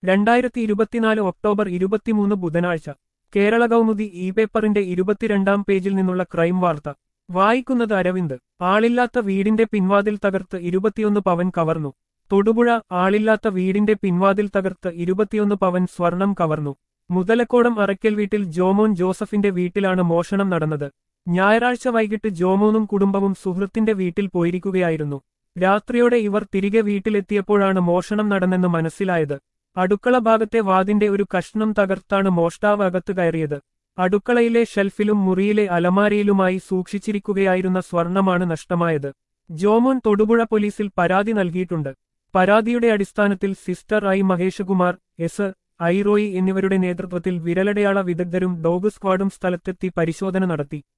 രണ്ടായിരത്തി ഇരുപത്തിനാല് ഒക്ടോബർ ഇരുപത്തിമൂന്ന് ബുധനാഴ്ച കേരള കൗമുദി ഇ പേപ്പറിന്റെ ഇരുപത്തിരണ്ടാം പേജിൽ നിന്നുള്ള ക്രൈം വാർത്ത വായിക്കുന്നത് അരവിന്ദ് ആളില്ലാത്ത വീടിന്റെ പിൻവാതിൽ തകർത്ത് ഇരുപത്തിയൊന്ന് പവൻ കവർന്നു തൊടുപുഴ ആളില്ലാത്ത വീടിന്റെ പിൻവാതിൽ തകർത്ത് ഇരുപത്തിയൊന്ന് പവൻ സ്വർണം കവർന്നു മുതലക്കോടം അറയ്ക്കൽ വീട്ടിൽ ജോമോൻ ജോസഫിന്റെ വീട്ടിലാണ് മോഷണം നടന്നത് ഞായറാഴ്ച വൈകിട്ട് ജോമോനും കുടുംബവും സുഹൃത്തിന്റെ വീട്ടിൽ പോയിരിക്കുകയായിരുന്നു രാത്രിയോടെ ഇവർ തിരികെ വീട്ടിലെത്തിയപ്പോഴാണ് മോഷണം നടന്നെന്ന് മനസ്സിലായത് അടുക്കള ഭാഗത്തെ വാതിന്റെ ഒരു കഷ്ണം തകർത്താണ് മോഷ്ടാവ് അകത്ത് കയറിയത് അടുക്കളയിലെ ഷെൽഫിലും മുറിയിലെ അലമാരയിലുമായി സൂക്ഷിച്ചിരിക്കുകയായിരുന്ന സ്വർണമാണ് നഷ്ടമായത് ജോമോൻ തൊടുപുഴ പോലീസിൽ പരാതി നൽകിയിട്ടുണ്ട് പരാതിയുടെ അടിസ്ഥാനത്തിൽ sister I Maheshakumar S I Roy എന്നിവരുടെ നേതൃത്വത്തിൽ വിരലടയാള വിദഗ്ധരും ഡോഗ് സ്ക്വാഡും സ്ഥലത്തെത്തി പരിശോധന നടത്തി